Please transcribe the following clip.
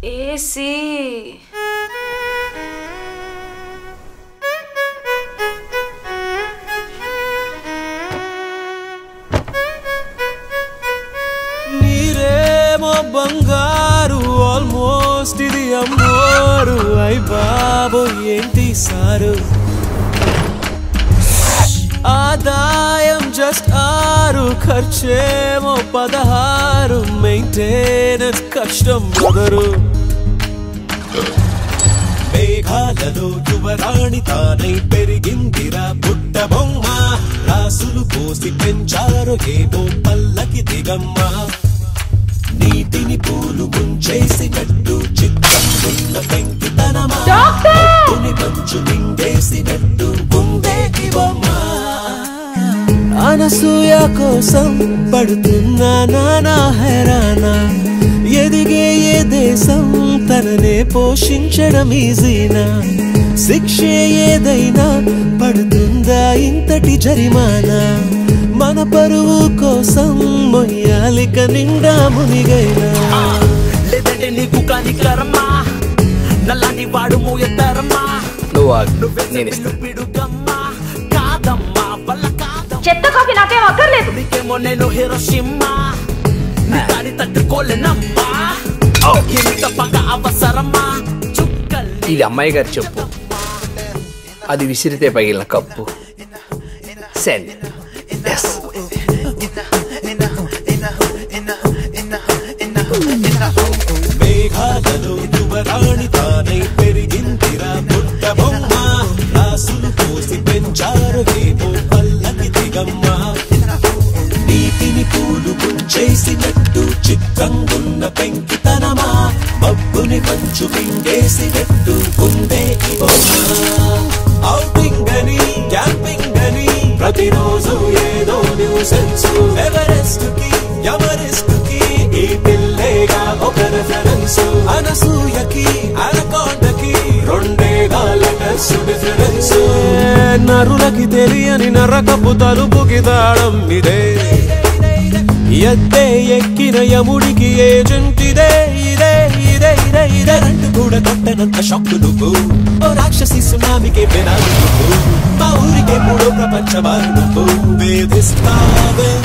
AC నీరేమో బంగారు almost ఇది అమ్మోరు అయ్ బాబో ఏంటి సారు ఆదాయం జస్ట్ ఆరు ఖర్చేమో పదహారు మెయింటెనెన్స్ కష్టం బ్రదరు మేఘాలలో యువరాణి తానై పెరిగిందిరా పుట్ట బొమ్మ రాసులు పోసి పెంచారు ఏవో పల్లకి దిగమ్మ నీటిని పూలు ముంచేసినట్టు చిత్తం ఉన్న పెంకితనమా తుని మంచు మింగేసినట్టు ఉందే ఈ బొమ్మ అనసూయ కోసం పడుతున్నా నానా హెరానా ఎదిగే ఏ దేశం తననే పోషించడం ఈజీనా శిక్షే ఏదైనా పడుతుందా ఇంతటి జరిమానా మన పరువు కోసం మొయ్యాలిక నిండా మునిగైనా లేదంటే నీకు కాని కర్మ నల్లాని వాడు మోయతరమా నువ్వు ఆగు, నేను ఇస్తాను పిడుగమ్మా కాదమ్మా వల్ల కాదమ్మా చెత్త కాఫీ నాకేం అక్కర్లేదు నీకేమో నేను హీరోషిమ్మా నీ దాడి తట్టుకోలేనమ్మా ఇంత పగ అవసరమా చుక్కల్ని ఇది అమ్మాయి గారి చెప్పు అది విసిరితే పగిలిన కప్పు సెండ్ ఎస్ మేఘాలలో యువరాణి తానై పెరిగిందిరా పుట్ట బొమ్మ రాసులు పోసి పెంచారు ఏమో పల్లకి దిగమ్మ నీటిని పూలు ముంచేసినట్టు చిత్రంగున్న పెంకితనమా మబ్బుని మంచు మింగేసినట్టు ఉందే ఈ బొమ్మ ఔటింగ్ అని క్యాంపింగ్ అని ప్రతిరోజు ఏదో న్యూసెన్స్ ఎవరెస్ట్ కి ఎవరెస్ట్ కి ఈ పిల్లేగా ఒక రెఫరెన్స్ అనసూయకి అనకొండకి రెండేగా లెటర్స్ డిఫరెన్స్ నరులకి తెలియని నరకపు తలుపుకి తాళం ఇదే ఎద్దే ఎక్కిన యముడికి ఏజెంట్ ఇదే ఇదే ఇదే ఇదే ఇదే రెండు కూడా కొట్టనంత షాక్ నువ్వు ఓ రాక్షసి సునామికి వినాలి నువ్వు మా ఊరికే మూడో ప్రపంచ వారు నువ్వు వేధిస్తావే